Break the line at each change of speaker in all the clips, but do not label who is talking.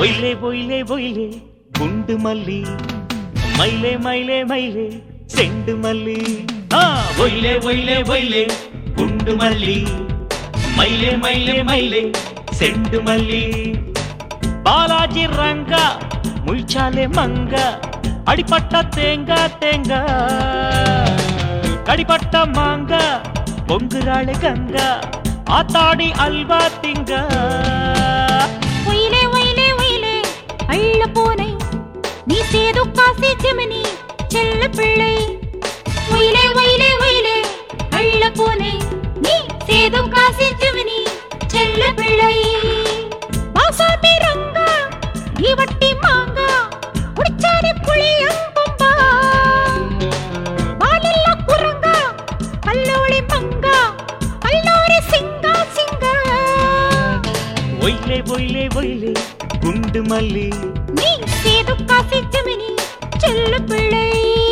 ஒயிலே ஒயிலே ஒயிலே குண்டு மல்லி மயிலே மயிலே மயிலே செண்டு மல்லி ஆ, ஒயிலே ஒயிலே ஒயிலே குண்டு மல்லி மயிலே மயிலே மயிலே செண்டு மல்லி பாலாஜி రంగా ముల్చాలే మంగ అడిపట్ట తేంగ తేంగ కడిపట్ట మాంగ పొంగురాళె గంగ ஆத்தாடி அல்வா திங்க
ஒயிலே ஒயிலே ஒயிலே அள்ள பூனை நீ சேது காசி ஜெமினி செல்ல பிள்ளை ஒயிலே ஒயிலே ஒயிலே அள்ள பூனை நீ சேது காசி ஜெமினி செல்ல பிள்ளை பாசாமி ரங்கா நீ வட்டி மாங்கா குடிச்சாரி புளியம்பம்பா வாலில்ல குரங்கா கல்லோளி மங்கா கல்லூரி சிங்கா சிங்கா
ஒயிலே ஒயிலே ஒயிலே குண்டு மல்லி
நீ சேது காசி ஜெமினி செல்ல பிள்ளை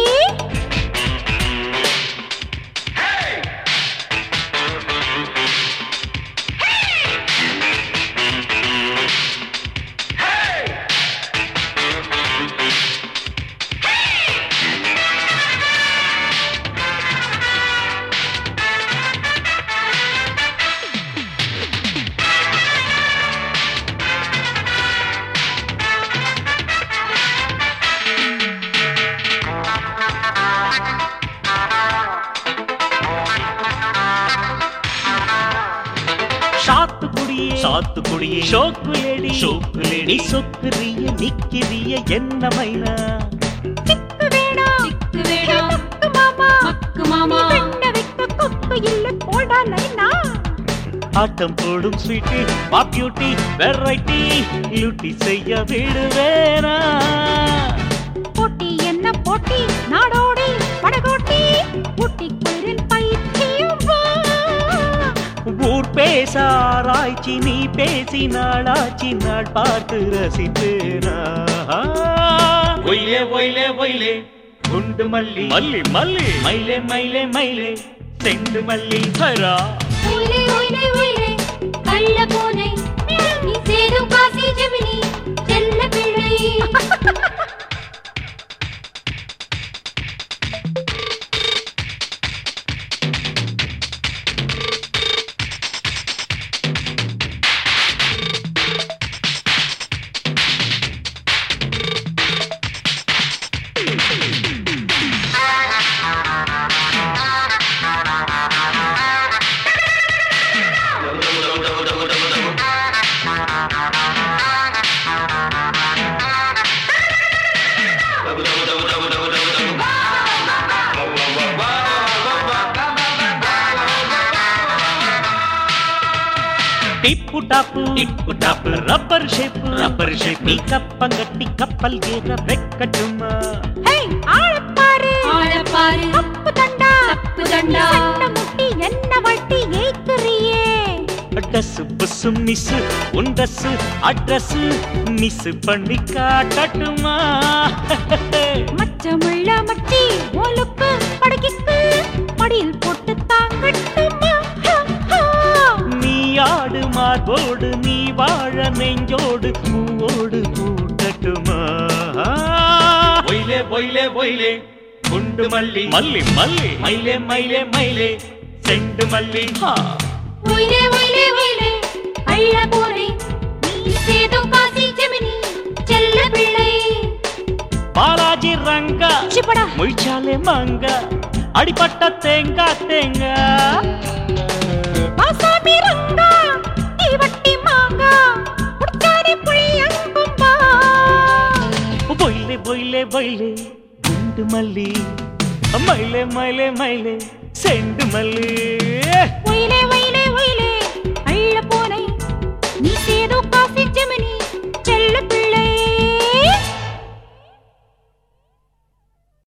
சாத்துக்குடியே சாத்துக்குடியே ஷோக்கு லேடி ஷோக்கு லேடி சொக்குரிய நிக்கிறிய என்ன மைனா
சிக்கு வேடா
சிக்கு வேடா.
மக்கு மாமா
மக்கு மாமா.
நீ வெண்ண வைக்க கொக்கு இல்ல போடா நைனா
ஆட்டம் போடும் ஸ்வீட்டி வா பியூட்டி வெரைட்டி லூட்டி செய்ய விடுவேனா
போட்டி என்ன போட்டி நாடோடி படகோட்டி ஊட்டி குளிரில் பைத்தியம் வா
ஊர் பேசாராய்ச்சி நீ பேசினாளாச்சி நாள் பார்த்து ரசித்தேனா ஒயிலே ஒயிலே ஒயிலே குண்டு மல்லி மல்லி மல்லி மயிலே மயிலே மயிலே செண்டு மல்லி ஹரா
ஒயிலே ஒயிலே ஒயிலே கள்ள பூனை நீ சேது காசி ஜெமினி செல்ல பிள்ளை
tip top tip top rubber shape rubber shape ನೀ ಕಪ್ಪಂಗಟ್ಟಿ ಕಪ್ಪಲ್ ಗೇರ ಬೆಕ್ಕಟ್ಟುಮ್ಮ
ஹே ஆளப்பாரு
ஆளப்பாரு.
தப்பு தண்டா
தப்பு தண்டா.
நீ சண்டை முட்டி என்ன வட்டி ஏய்க்கிறியே
டஸ் புஸ் மிஸ் உன் ட்ரெஸ் அட்ரஸ் மிஸ் பண்ணி காட்டட்டுமா
மச்சமுள்ள மச்சி ஓலுக்கு படகிக்கு மடியில் போட்டு தாங்கட்டுமா ஹா, ஹா.
நீ ஆடு மார்போடு நீ வாழ நெஞ்சோடு பூவோடு கூட்டட்டுமா ஒயிலே ஒயிலே ஒயிலே குண்டு மல்லி மல்லி மல்லி மயிலே மயிலே மயிலே செண்டு மல்லி ஹா
ஒயிலே ஒயிலே ஒயிலே அள்ள பூனை நீ சேதும் காசி ஜெமினி செல்ல பிள்ளை
பாலாஜி ரங்கா
சிப்படா
முழிச்சாலே மங்க அடிப்பட்ட தேங்கா தேங்கா
ஆசாமி ரங்கா நீ வட்டி மாங்கா உட்காரி புளியங்கும்பா
பொயிலே பொயிலே பொயிலே குண்டு மல்லி மயிலே மயிலே மயிலே செண்டு மல்லி
ஒயிலே